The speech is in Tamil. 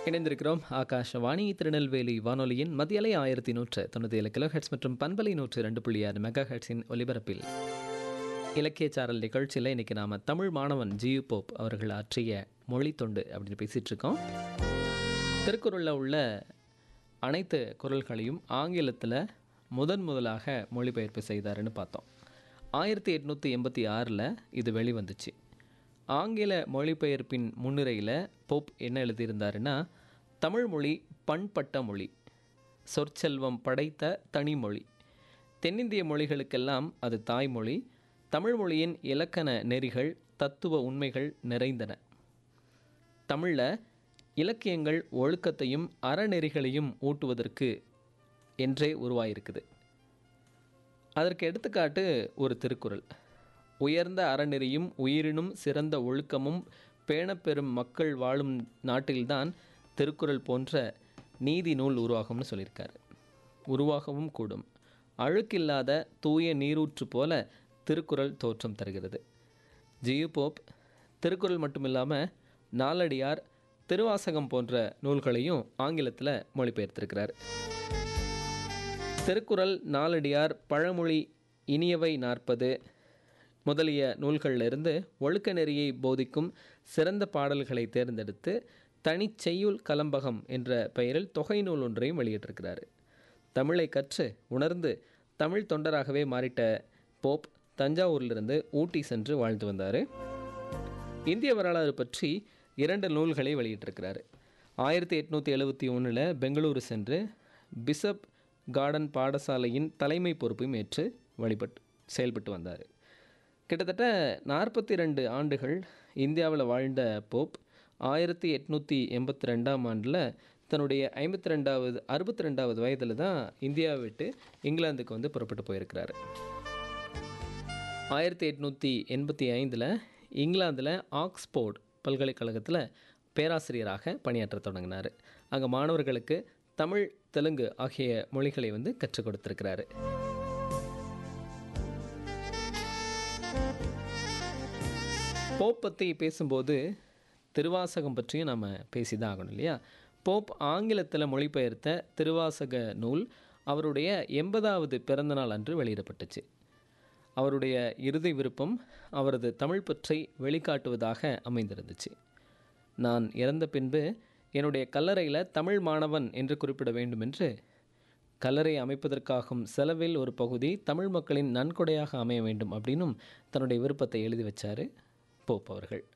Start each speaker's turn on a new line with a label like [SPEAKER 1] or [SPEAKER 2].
[SPEAKER 1] இணைந்திருக்கிறோம் ஆகாஷவாணி திருநெல்வேலி வானொலியின் மத்தியலை ஆயிரத்தி நூற்று தொண்ணூற்றி ஏழு கிலோ ஹெட்ஸ் மற்றும் பண்பலை நூற்று ரெண்டு புள்ளி ஆறு மெகா ஹெட்ஸின் ஒலிபரப்பில் இலக்கிய சாரல் நிகழ்ச்சியில் இன்றைக்கி நாம் தமிழ் மாணவன் ஜியு போப் அவர்கள் ஆற்றிய மொழி தொண்டு அப்படின்னு பேசிகிட்டு இருக்கோம் திருக்குறளில் உள்ள அனைத்து குரல்களையும் ஆங்கிலத்தில் முதன் முதலாக மொழிபெயர்ப்பு செய்தாருன்னு பார்த்தோம் ஆயிரத்தி எட்நூற்றி எண்பத்தி ஆறில் இது வெளிவந்துச்சு ஆங்கில மொழிபெயர்ப்பின் முன்னுரையில் போப் என்ன எழுதியிருந்தாருன்னா தமிழ் மொழி பண்பட்ட மொழி சொற்செல்வம் படைத்த தனிமொழி தென்னிந்திய மொழிகளுக்கெல்லாம் அது தாய்மொழி தமிழ் மொழியின் இலக்கண நெறிகள் தத்துவ உண்மைகள் நிறைந்தன தமிழில் இலக்கியங்கள் ஒழுக்கத்தையும் அறநெறிகளையும் ஊட்டுவதற்கு என்றே உருவாயிருக்குது அதற்கு எடுத்துக்காட்டு ஒரு திருக்குறள் உயர்ந்த அறநெறியும் உயிரினும் சிறந்த ஒழுக்கமும் பேணப்பெறும் மக்கள் வாழும் நாட்டில்தான் திருக்குறள் போன்ற நீதி நூல் உருவாகும்னு சொல்லியிருக்காரு உருவாகவும் கூடும் அழுக்கில்லாத தூய நீரூற்று போல திருக்குறள் தோற்றம் தருகிறது ஜியு போப் திருக்குறள் மட்டுமில்லாமல் நாலடியார் திருவாசகம் போன்ற நூல்களையும் ஆங்கிலத்தில் மொழிபெயர்த்திருக்கிறார் திருக்குறள் நாலடியார் பழமொழி இனியவை நாற்பது முதலிய நூல்களிலிருந்து ஒழுக்க நெறியை போதிக்கும் சிறந்த பாடல்களை தேர்ந்தெடுத்து தனிச்செய்யுள் கலம்பகம் என்ற பெயரில் தொகை நூல் ஒன்றையும் வெளியிட்டிருக்கிறார் தமிழை கற்று உணர்ந்து தமிழ் தொண்டராகவே மாறிட்ட போப் தஞ்சாவூரிலிருந்து ஊட்டி சென்று வாழ்ந்து வந்தார் இந்திய வரலாறு பற்றி இரண்டு நூல்களை வெளியிட்டிருக்கிறார் ஆயிரத்தி எட்நூற்றி எழுபத்தி ஒன்றில் பெங்களூரு சென்று பிசப் கார்டன் பாடசாலையின் தலைமை பொறுப்பையும் ஏற்று வழிபட்டு செயல்பட்டு வந்தார் கிட்டத்தட்ட நாற்பத்தி ரெண்டு ஆண்டுகள் இந்தியாவில் வாழ்ந்த போப் ஆயிரத்தி எட்நூற்றி எண்பத்தி ரெண்டாம் ஆண்டில் தன்னுடைய ஐம்பத்தி ரெண்டாவது அறுபத்தி ரெண்டாவது வயதில் தான் இந்தியாவை விட்டு இங்கிலாந்துக்கு வந்து புறப்பட்டு போயிருக்கிறார் ஆயிரத்தி எட்நூற்றி எண்பத்தி ஐந்தில் இங்கிலாந்தில் ஆக்ஸ்போர்ட் பல்கலைக்கழகத்தில் பேராசிரியராக பணியாற்ற தொடங்கினார் அங்கே மாணவர்களுக்கு தமிழ் தெலுங்கு ஆகிய மொழிகளை வந்து கற்றுக் கொடுத்துருக்கிறாரு போப் பற்றி பேசும்போது திருவாசகம் பற்றியும் நம்ம பேசி தான் ஆகணும் இல்லையா போப் ஆங்கிலத்தில் மொழிபெயர்த்த திருவாசக நூல் அவருடைய எண்பதாவது பிறந்தநாள் அன்று வெளியிடப்பட்டுச்சு அவருடைய இறுதி விருப்பம் அவரது தமிழ் பற்றை வெளிக்காட்டுவதாக அமைந்திருந்துச்சு நான் இறந்த பின்பு என்னுடைய கல்லறையில் தமிழ் மாணவன் என்று குறிப்பிட வேண்டும் என்று கல்லறை அமைப்பதற்காகும் செலவில் ஒரு பகுதி தமிழ் மக்களின் நன்கொடையாக அமைய வேண்டும் அப்படின்னும் தன்னுடைய விருப்பத்தை எழுதி வச்சார் போப் அவர்கள்